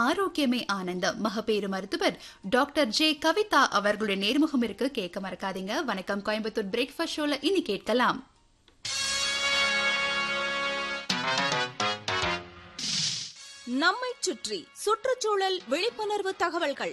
ஆரோக்கியமே ஆனந்தம் மகப்பேறு மருத்துவர் டாக்டர் ஜே கவிதா அவர்களுடைய நேர்முகம் இருக்கு கேட்க மறக்காதீங்க வணக்கம் கோயம்புத்தூர் பிரேக்ஃபாஸ்ட் ஷோல இனி கேட்கலாம் நம்மை சுற்றி சுற்றுச்சூழல் விழிப்புணர்வு தகவல்கள்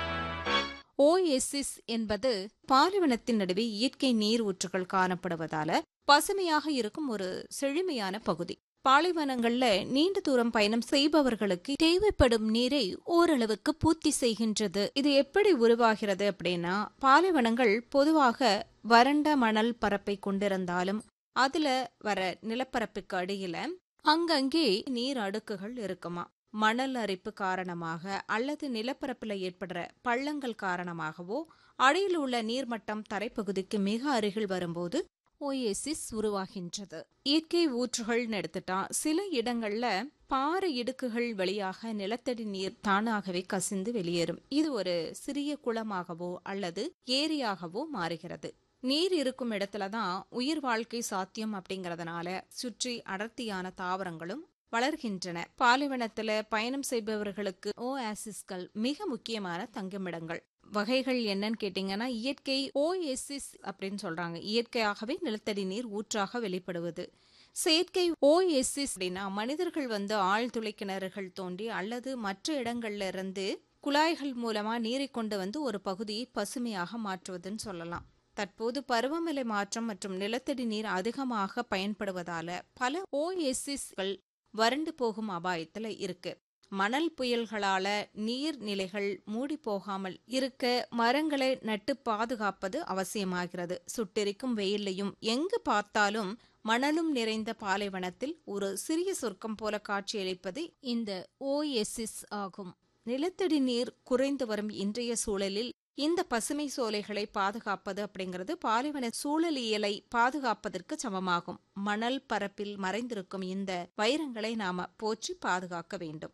ஓஎஸ்எஸ் என்பது பாலைவனத்தின் நடுவே இயற்கை நீர் ஊற்றுகள் காணப்படுவதால பசுமையாக இருக்கும் ஒரு செழுமையான பகுதி பாலைவனங்கள்ல நீண்ட தூரம் பயணம் செய்பவர்களுக்கு தேவைப்படும் நீரை ஓரளவுக்கு பூர்த்தி செய்கின்றது இது எப்படி உருவாகிறது அப்படின்னா பாலைவனங்கள் பொதுவாக வறண்ட மணல் பரப்பை கொண்டிருந்தாலும் அதுல வர நிலப்பரப்புக்கு அடியில அங்கங்கே நீர் அடுக்குகள் இருக்குமா மணல் அரிப்பு காரணமாக அல்லது நிலப்பரப்புல ஏற்படுற பள்ளங்கள் காரணமாகவோ அடியில் உள்ள நீர்மட்டம் தரைப்பகுதிக்கு மிக அருகில் வரும்போது ஓஎசிஸ் உருவாகின்றது இயற்கை ஊற்றுகள்னு எடுத்துட்டா சில இடங்கள்ல பாறை இடுக்குகள் வழியாக நிலத்தடி நீர் தானாகவே கசிந்து வெளியேறும் இது ஒரு சிறிய குளமாகவோ அல்லது ஏரியாகவோ மாறுகிறது நீர் இருக்கும் இடத்துல தான் உயிர் வாழ்க்கை சாத்தியம் அப்படிங்கறதுனால சுற்றி அடர்த்தியான தாவரங்களும் வளர்கின்றன பாலைவனத்துல பயணம் செய்பவர்களுக்கு ஓஆசிஸ்கள் மிக முக்கியமான தங்குமிடங்கள் வகைகள் என்னன்னு கேட்டீங்கன்னா இயற்கை ஓஎஸ்இஸ் அப்படின்னு சொல்றாங்க இயற்கையாகவே நிலத்தடி நீர் ஊற்றாக வெளிப்படுவது செயற்கை ஓஎஸ்இஸ் அப்படின்னா மனிதர்கள் வந்து ஆழ்துளை கிணறுகள் தோண்டி அல்லது மற்ற இடங்கள்ல இருந்து குழாய்கள் மூலமா நீரை கொண்டு வந்து ஒரு பகுதியை பசுமையாக மாற்றுவதுன்னு சொல்லலாம் தற்போது பருவநிலை மாற்றம் மற்றும் நிலத்தடி நீர் அதிகமாக பயன்படுவதால பல ஓஎஸ்இஸ்கள் வறண்டு போகும் அபாயத்துல இருக்கு மணல் புயல்களால நீர்நிலைகள் மூடி போகாமல் இருக்க மரங்களை நட்டு பாதுகாப்பது அவசியமாகிறது சுட்டெரிக்கும் வெயிலையும் எங்கு பார்த்தாலும் மணலும் நிறைந்த பாலைவனத்தில் ஒரு சிறிய சொர்க்கம் போல காட்சியளிப்பது இந்த ஓஎஸ்இஸ் ஆகும் நிலத்தடி நீர் குறைந்து வரும் இன்றைய சூழலில் இந்த பசுமை சோலைகளை பாதுகாப்பது அப்படிங்கிறது பாலைவன சூழலியலை பாதுகாப்பதற்கு சமமாகும் மணல் பரப்பில் மறைந்திருக்கும் இந்த வைரங்களை நாம போற்றி பாதுகாக்க வேண்டும்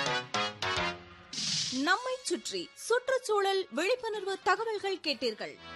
நம்மை சுற்றி சுற்றுச்சூழல் விழிப்புணர்வு தகவல்கள் கேட்டீர்கள்